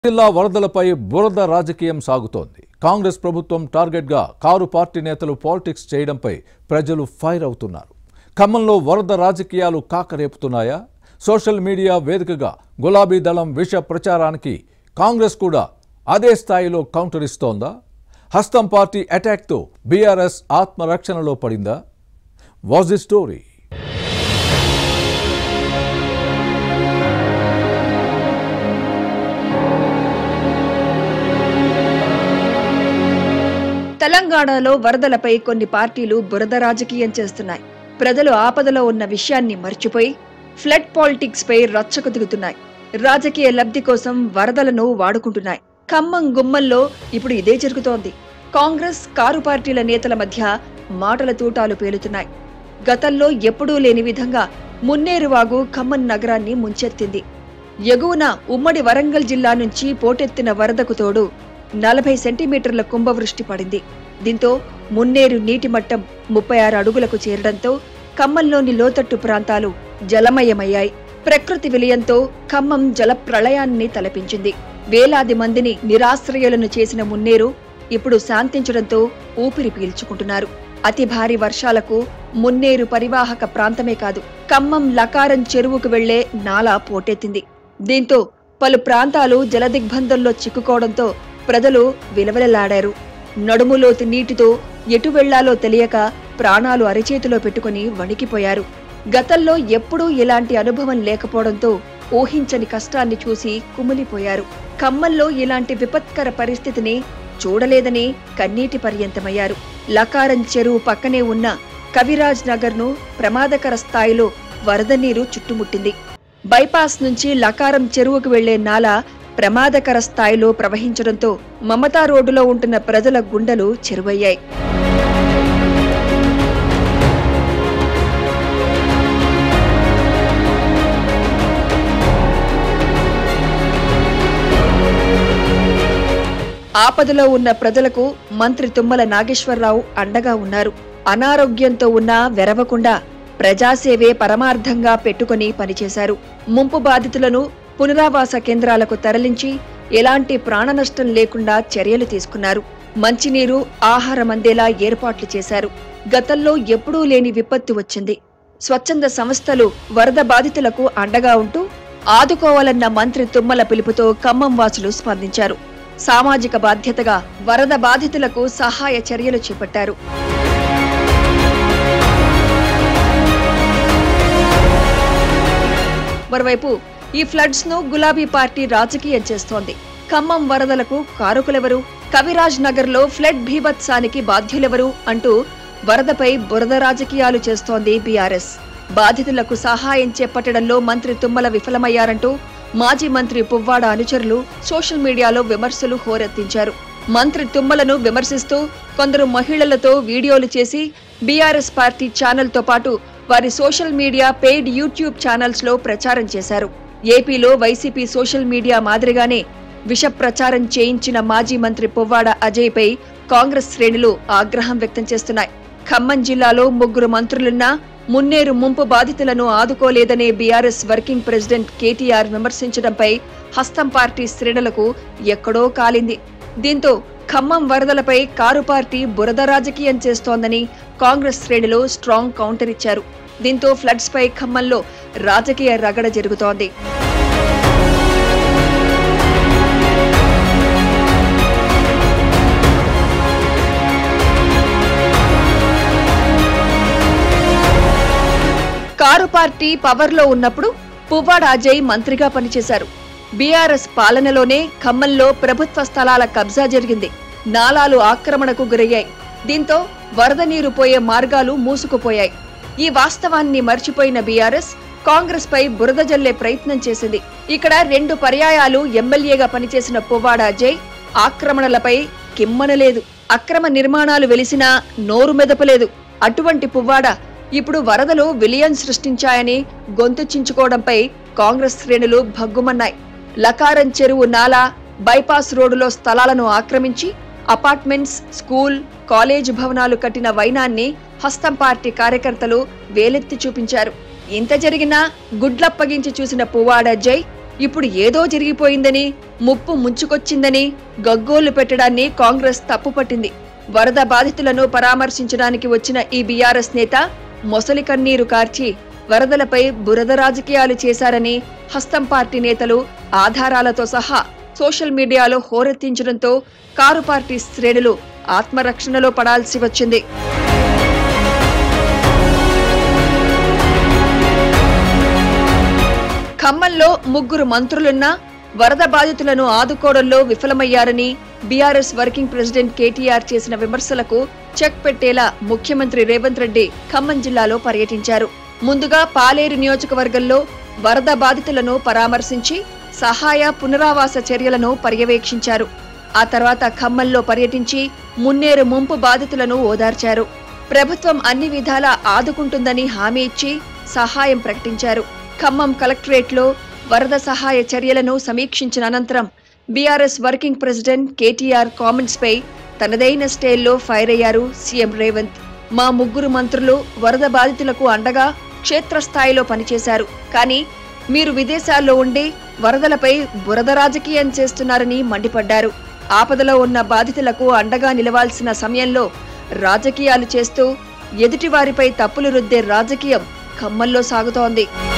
జిల్లా వరదలపై బురద రాజకీయం సాగుతోంది కాంగ్రెస్ ప్రభుత్వం టార్గెట్గా కారు పార్టీ నేతలు పాలిటిక్స్ చేయడంపై ప్రజలు ఫైర్ అవుతున్నారు ఖమ్మంలో వరద రాజకీయాలు కాకరేపుతున్నాయా సోషల్ మీడియా వేదికగా గులాబీ దళం విష ప్రచారానికి కాంగ్రెస్ కూడా అదే స్థాయిలో కౌంటర్ ఇస్తోందా హస్తం పార్టీ అటాక్తో బీఆర్ఎస్ ఆత్మరక్షణలో పడిందా వాజ్ ది స్టోరీ తెలంగాణలో వరదలపై కొన్ని పార్టీలు బురద రాజకీయం చేస్తున్నాయి ప్రజలు ఆపదలో ఉన్న విషయాన్ని మర్చిపోయి ఫ్లడ్ పాలిటిక్స్ పై రచ్చకు దిగుతున్నాయి రాజకీయ లబ్ధి కోసం వరదలను వాడుకుంటున్నాయి ఖమ్మం గుమ్మల్లో ఇప్పుడు ఇదే జరుగుతోంది కాంగ్రెస్ కారు పార్టీల నేతల మధ్య మాటల తూటాలు పేలుతున్నాయి గతంలో ఎప్పుడూ లేని విధంగా మున్నేరువాగు ఖమ్మం నగరాన్ని ముంచెత్తింది ఎగువన ఉమ్మడి వరంగల్ జిల్లా నుంచి పోటెత్తిన వరదకు తోడు నలభై సెంటీమీటర్ల కుంభవృష్టి పడింది దీంతో మున్నేరు నీటి మట్టం ముప్పై ఆరు అడుగులకు చేరడంతో ఖమ్మంలోని లోతట్టు ప్రాంతాలు జలమయమయ్యాయి ప్రకృతి విలయంతో ఖమ్మం జల ప్రళయాన్ని తలపించింది వేలాది మందిని నిరాశ్రయులను చేసిన మున్నేరు ఇప్పుడు శాంతించడంతో ఊపిరి పీల్చుకుంటున్నారు అతి భారీ వర్షాలకు మున్నేరు పరివాహక ప్రాంతమే కాదు ఖమ్మం లకారం చెరువుకు వెళ్లే నాలా పోటెత్తింది దీంతో పలు ప్రాంతాలు జలదిగ్బంధంలో చిక్కుకోవడంతో ప్రజలు విలవిలలాడారు నడుములోతు నీటితో ఎటు వెళ్లాలో తెలియక ప్రాణాలు అరిచేతిలో పెట్టుకుని వణికిపోయారు గతంలో ఎప్పుడూ ఇలాంటి అనుభవం లేకపోవడంతో ఊహించని కష్టాన్ని చూసి కుమిలిపోయారు ఖమ్మంలో ఇలాంటి విపత్కర పరిస్థితిని చూడలేదని కన్నీటి పర్యంతమయ్యారు లకారం చెరువు పక్కనే ఉన్న కవిరాజ్ నగర్ను ప్రమాదకర స్థాయిలో వరద నీరు చుట్టుముట్టింది బైపాస్ నుంచి లకారం చెరువుకు వెళ్లే నాల ప్రమాదకర స్థాయిలో ప్రవహించడంతో మమతా రోడ్డులో ఉంటున్న ప్రజల గుండెలు చెరువయ్యాయి ఆపదలో ఉన్న ప్రజలకు మంత్రి తుమ్మల నాగేశ్వరరావు అండగా ఉన్నారు అనారోగ్యంతో ఉన్నా వెరవకుండా ప్రజాసేవే పరమార్థంగా పెట్టుకుని పనిచేశారు ముంపు బాధితులను పునరావాస కేంద్రాలకు తరలించి ఎలాంటి ప్రాణనష్టం లేకుండా చర్యలు తీసుకున్నారు మంచినీరు ఆహారం అందేలా ఏర్పాట్లు చేశారు గతంలో ఎప్పుడూ లేని విపత్తు వచ్చింది స్వచ్ఛంద సంస్థలు వరద బాధితులకు అండగా ఉంటూ ఆదుకోవాలన్న మంత్రి తుమ్మల పిలుపుతో ఖమ్మం వాసులు స్పందించారు సామాజిక బాధ్యతగా వరద బాధితులకు సహాయ చర్యలు చేపట్టారు మరోవైపు ఈ ఫ్లడ్స్ ను గులాబీ పార్టీ రాజకీయం చేస్తోంది ఖమ్మం వరదలకు కారకులెవరు కవిరాజ్ నగర్ లో ఫ్లడ్ భీభత్సానికి బాధ్యులెవరు అంటూ వరదపై బురద రాజకీయాలు చేస్తోంది బీఆర్ఎస్ బాధితులకు సహాయం చేపట్టడంలో మంత్రి తుమ్మల విఫలమయ్యారంటూ మాజీ మంత్రి పువ్వాడ అనుచరులు సోషల్ మీడియాలో విమర్శలు హోరెత్తించారు మంత్రి తుమ్మలను విమర్శిస్తూ కొందరు మహిళలతో వీడియోలు చేసి బీఆర్ఎస్ పార్టీ ఛానల్తో పాటు వారి social media paid YouTube channels లో ప్రచారం చేశారు ఏపీలో వైసీపీ సోషల్ మీడియా మాదిరిగానే విష ప్రచారం చేయించిన మాజీ మంత్రి పువ్వాడ అజయ్ పై కాంగ్రెస్ శ్రేణులు ఆగ్రహం వ్యక్తం చేస్తున్నాయి ఖమ్మం జిల్లాలో ముగ్గురు మంత్రులున్నా మున్నేరు ముంపు బాధితులను ఆదుకోలేదనే బీఆర్ఎస్ వర్కింగ్ ప్రెసిడెంట్ కేటీఆర్ విమర్శించడంపై హస్తం పార్టీ శ్రేణులకు ఎక్కడో కాలింది దీంతో ఖమ్మం వరదలపై కారు పార్టీ బురద రాజకీయం చేస్తోందని కాంగ్రెస్ శ్రేణులు స్ట్రాంగ్ కౌంటర్ ఇచ్చారు దీంతో ఫ్లడ్స్ పై ఖమ్మంలో రాజకీయ రగడ జరుగుతోంది కారు పార్టీ పవర్లో ఉన్నప్పుడు పువ్వాడ అజయ్ మంత్రిగా పనిచేశారు బీఆర్ఎస్ పాలనలోనే ఖమ్మంలో ప్రభుత్వ స్థలాల కబ్జా జరిగింది నాలాలు ఆక్రమణకు గురయ్యాయి దీంతో వరద నీరు పోయే మార్గాలు మూసుకుపోయాయి ఈ వాస్తవాన్ని మర్చిపోయిన బీఆర్ఎస్ కాంగ్రెస్ పై బురద జల్లే ప్రయత్నం చేసింది ఇక్కడ రెండు పర్యాయాలు ఎమ్మెల్యేగా పనిచేసిన పువ్వాడ అజయ్ ఆక్రమణలపై కిమ్మనలేదు అక్రమ నిర్మాణాలు వెలిసినా నోరు మెదపలేదు అటువంటి పువ్వాడ ఇప్పుడు వరదలు విలయం సృష్టించాయని గొంతు చించుకోవడంపై కాంగ్రెస్ శ్రేణులు భగ్గుమన్నాయి లకారం చెరువు నాలా బైపాస్ రోడ్డులో స్థలాలను ఆక్రమించి అపార్ట్మెంట్స్ స్కూల్ కాలేజ్ భవనాలు కట్టిన వైనాన్ని హస్తం పార్టీ కార్యకర్తలు వేలెత్తి చూపించారు ఇంత జరిగినా గుడ్లప్పగించి చూసిన పువ్వాడ జై ఇప్పుడు ఏదో జరిగిపోయిందని ముప్పు ముంచుకొచ్చిందని గగ్గోలు పెట్టడాన్ని కాంగ్రెస్ తప్పుపట్టింది వరద బాధితులను పరామర్శించడానికి వచ్చిన ఈ బీఆర్ఎస్ నేత మొసలి కన్నీరు కార్చి వరదలపై బురద రాజకీయాలు చేశారని హస్తం పార్టీ నేతలు ఆధారాలతో సహా సోషల్ మీడియాలో హోరెత్తించడంతో కారు పార్టీ శ్రేణులు ఆత్మరక్షణలో పడాల్సి వచ్చింది ఖమ్మంలో ముగ్గురు మంత్రులున్నా వరద బాధితులను ఆదుకోవడంలో విఫలమయ్యారని బీఆర్ఎస్ వర్కింగ్ ప్రెసిడెంట్ కేటీఆర్ చేసిన విమర్శలకు చెక్ పెట్టేలా ముఖ్యమంత్రి రేవంత్ రెడ్డి ఖమ్మం జిల్లాలో పర్యటించారు ముందుగా పాలేరు నియోజకవర్గంలో వరద బాధితులను పరామర్శించి సహాయ పునరావాస చర్యలను పర్యవేక్షించారు ఆ తర్వాత ఖమ్మంలో పర్యటించి మున్నేరు ముంపు బాధితులను ఓదార్చారు ప్రభుత్వం అన్ని విధాలా ఆదుకుంటుందని హామీ ఇచ్చి సహాయం ప్రకటించారు ఖమ్మం కలెక్టరేట్లో వరద సహాయ చర్యలను సమీక్షించిన అనంతరం BRS working president KTR comments పై తనదైన స్టైల్లో ఫైర్ అయ్యారు సీఎం రేవంత్ మా ముగ్గురు మంత్రులు వరద బాధితులకు అండగా క్షేత్రస్థాయిలో పనిచేశారు కానీ మీరు విదేశాల్లో ఉండి వరదలపై బురద రాజకీయం చేస్తున్నారని మండిపడ్డారు ఆపదలో ఉన్న బాధితులకు అండగా నిలవాల్సిన సమయంలో రాజకీయాలు చేస్తూ ఎదుటివారిపై తప్పులు రుద్దే రాజకీయం ఖమ్మంలో సాగుతోంది